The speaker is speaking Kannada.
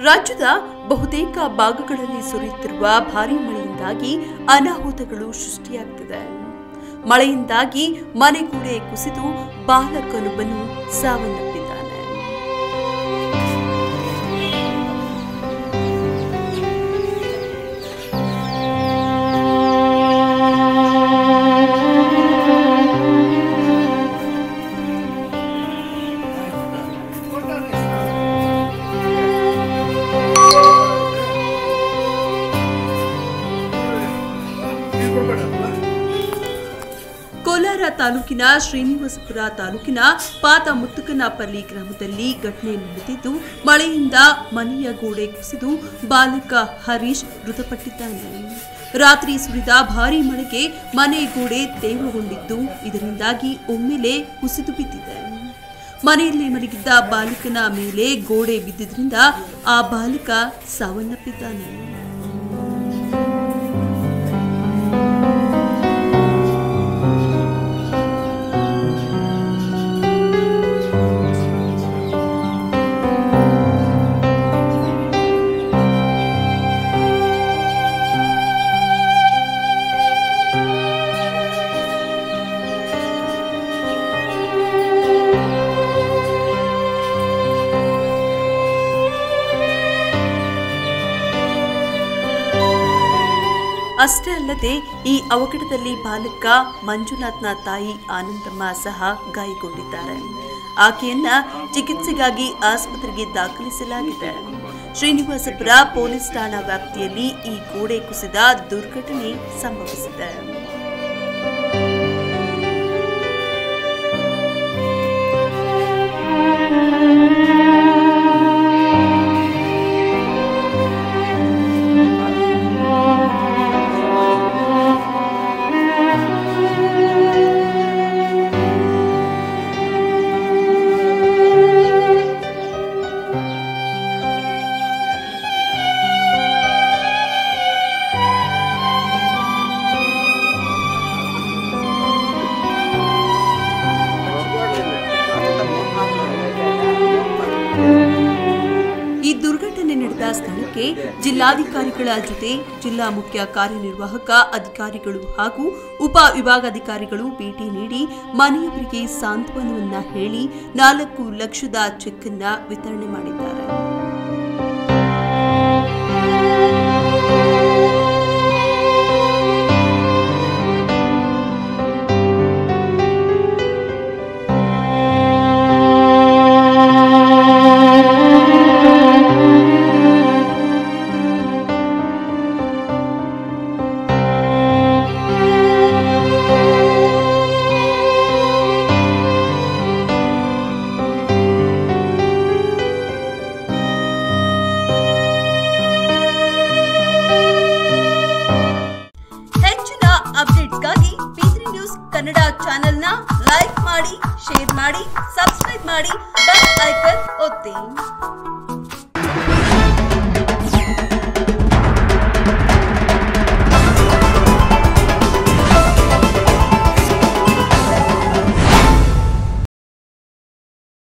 ರಾಜ್ಯದ ಬಹುತೇಕ ಭಾಗಗಳಲ್ಲಿ ಸುರಿಯುತ್ತಿರುವ ಭಾರೀ ಮಳೆಯಿಂದಾಗಿ ಅನಾಹುತಗಳು ಸೃಷ್ಟಿಯಾಗ್ತಿದೆ ಮಳೆಯಿಂದಾಗಿ ಮನೆಗೂಡೆ ಕುಸಿದು ಬಾಲಕನೊಬ್ಬನು ಸಾವನ್ನಪ್ಪಿದ್ದಾನೆ ಕೋಲಾರ ತಾಲೂಕಿನ ಶ್ರೀನಿವಾಸಪುರ ತಾಲೂಕಿನ ಪಾತ ಮುತ್ತುಕನಪಲ್ಲಿ ಗ್ರಾಮದಲ್ಲಿ ಘಟನೆ ನಡೆದಿದ್ದು ಮಳೆಯಿಂದ ಮನೆಯ ಗೋಡೆ ಕುಸಿದು ಬಾಲಕ ಹರೀಶ್ ಮೃತಪಟ್ಟಿದ್ದಾನೆ ರಾತ್ರಿ ಸುರಿದ ಭಾರೀ ಮಳೆಗೆ ಮನೆ ಗೋಡೆ ತೇವಗೊಂಡಿದ್ದು ಇದರಿಂದಾಗಿ ಒಮ್ಮೆಲೆ ಕುಸಿದು ಬಿದ್ದಿದೆ ಮನೆಯಲ್ಲಿ ಮಲಗಿದ್ದ ಬಾಲಕನ ಮೇಲೆ ಗೋಡೆ ಬಿದ್ದಿದ್ರಿಂದ ಆ ಬಾಲಕ ಸಾವನ್ನಪ್ಪಿದ್ದಾನೆ ಅಷ್ಟೇ ಅಲ್ಲದೆ ಈ ಅವಘಡದಲ್ಲಿ ಬಾಲಕ ಮಂಜುನಾಥ್ನ ತಾಯಿ ಆನಂದಮ್ಮ ಸಹ ಗಾಯಗೊಂಡಿದ್ದಾರೆ ಆಕೆಯನ್ನ ಚಿಕಿತ್ಸೆಗಾಗಿ ಆಸ್ಪತ್ರೆಗೆ ದಾಖಲಿಸಲಾಗಿದೆ ಶ್ರೀನಿವಾಸಪುರ ಪೊಲೀಸ್ ಠಾಣಾ ವ್ಯಾಪ್ತಿಯಲ್ಲಿ ಈ ಗೋಡೆ ಕುಸಿದ ದುರ್ಘಟನೆ ಸಂಭವಿಸಿದೆ ಈ ದುರ್ಘಟನೆ ನಡೆದ ಸ್ಥಳಕ್ಕೆ ಜಿಲ್ಲಾಧಿಕಾರಿಗಳ ಜೊತೆ ಜಿಲ್ಲಾ ಮುಖ್ಯ ಕಾರ್ಯನಿರ್ವಾಹಕ ಅಧಿಕಾರಿಗಳು ಹಾಗೂ ಉಪ ವಿಭಾಗಾಧಿಕಾರಿಗಳು ಭೇಟಿ ನೀಡಿ ಮನೆಯವರಿಗೆ ಸಾಂತ್ವನವನ್ನ ಹೇಳಿ ನಾಲ್ಕು ಲಕ್ಷದ ಚೆಕ್ ಅನ್ನ ವಿತರಣೆ ಮಾಡಿದ್ದಾರೆ ಹೆಚ್ಚಿನ ಅಪ್ಡೇಟ್ಗಾಗಿ ಪಿ3 ನ್ಯೂಸ್ ಕನ್ನಡ ಚಾನೆಲ್ನ ಲೈಕ್ ಮಾಡಿ ಶೇರ್ ಮಾಡಿ ಸಬ್ಸ್ಕ್ರೈಬ್ ಮಾಡಿ ಬೆಲ್ ಐಕನ್ ಒತ್ತಿ